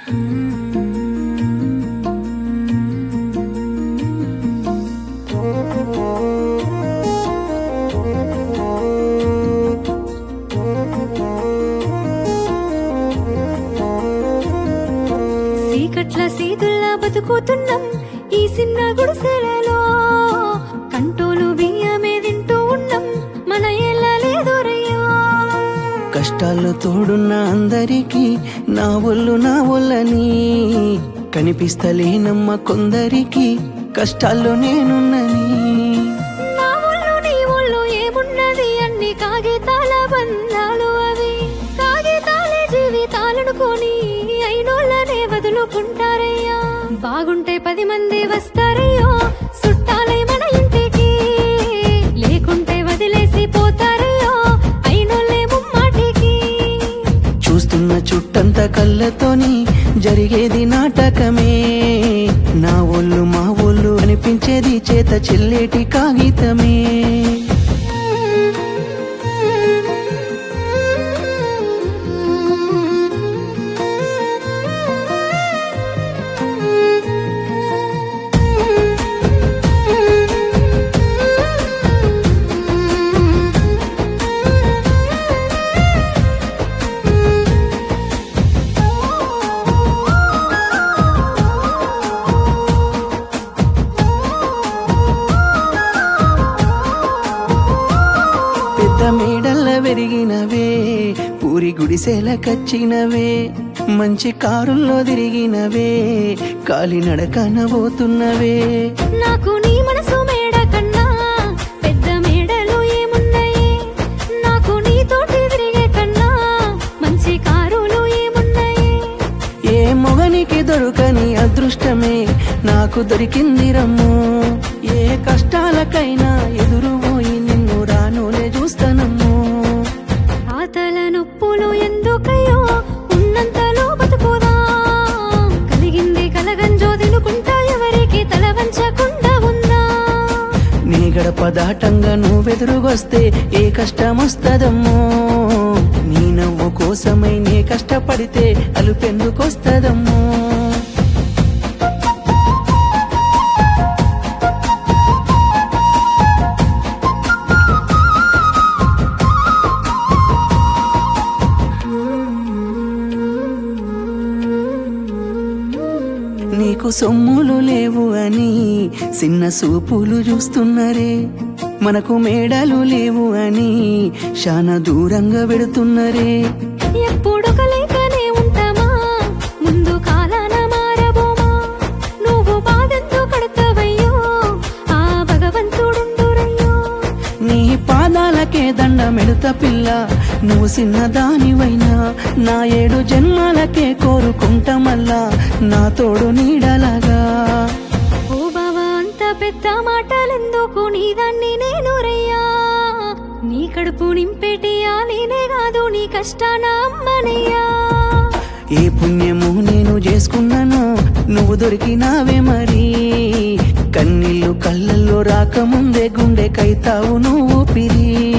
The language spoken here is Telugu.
సీకట్ల సీతుల్లా బతుకుతున్నాం ఈ చిన్న గుడిసెలలో కంటోలు బియ్యమే తింటూ ఉన్నాం మన ఎలా లేదోరయ్యా కష్టాల్లో తోడున్న అందరికీ నా ఒళ్ళు నా ఒళ్ళని కనిపిస్తలేనమ్మ కొందరికి కష్టాల్లో నేనున్నని నా ఒళ్ళు నీ ఒళ్ళు ఏమున్నది అన్ని కాగితాల బంధాలు అవి కాగితాలే జీవితాలనుకొని అయినోళ్ళనే వదులుకుంటారయ్యా బాగుంటే పది మంది వస్తారయ్యో చుట్టాలై మన ఇంటికి లేకుంటే వదిలేసి పోతారయ్యో అయినోళ్ళే ముమ్మాటికి చూస్తున్న చుట్టంత కళ్ళతోని జరిగేది నాటకమే నా ఒళ్ళు మా ఒళ్ళు అనిపించేది చేత చెల్లేటి కాగితమే పెద్ద మేడల్ల పెరిగినవే పూరి గుడిసెల కచ్చినవే మంచి కారుల్లో తిరిగినవే కాలినడకన పోతున్నవే నాకు నీ మనసు మేడ కన్నా పెద్ద మేడలు ఏమున్నాయి నాకు నీతోటి తిరిగే కన్నా మంచి కారులు ఏమున్నాయి ఏ మొగనికి దొరకని అదృష్టమే నాకు దొరికింది రమ్ము ఏ కష్టాలకైనా ఎదురు పోయి నిన్ను రానులే చూస్తానమ్ము ఆతల నొప్పులు ఎందుకయ్యో ఉన్నంతలో బతుకుదా కలిగింది కలగంజో తినుకుంటా ఎవరికి తల వంచకుండా ఉందా నీ గడప దాటంగా నువ్వెదురుగొస్తే ఏ కష్టం వస్తదమ్మో నీ నవ్వు కోసమై నే కష్టపడితే అలుపెందుకొస్తదమ్మో నీకు సొమ్ములు లేవు అని చిన్న సూపులు చూస్తున్నరే మనకు మేడలు లేవు అని శానా దూరంగా పెడుతున్నరే ఎప్పుడొక లేకనే ఉంటామా ముందు కాలాన మారబోమా నువ్వు బాధెందు కడతావయ్యో ఆ భగవంతుడుండురయ్యో నీ పాదాలకే దండమెడుత పిల్ల నువ్వు చిన్నదానివైనా నా ఏడు జన్మాలకే కోరుకుంటా మళ్ళా నా తోడు నీడలాగా ఓ బావా అంత పెద్ద మాటలెందుకు నీ దాన్ని నేను రయ్యా నీ కడుపు నింపేటియా నేనే కాదు నీ కష్టాన అమ్మనయ్యా ఏ పుణ్యము నేను చేసుకున్నానో నువ్వు దొరికినావే మరి కన్నీళ్ళు కళ్ళల్లో రాకముందే గుండె కైతావు నువ్వు పిరి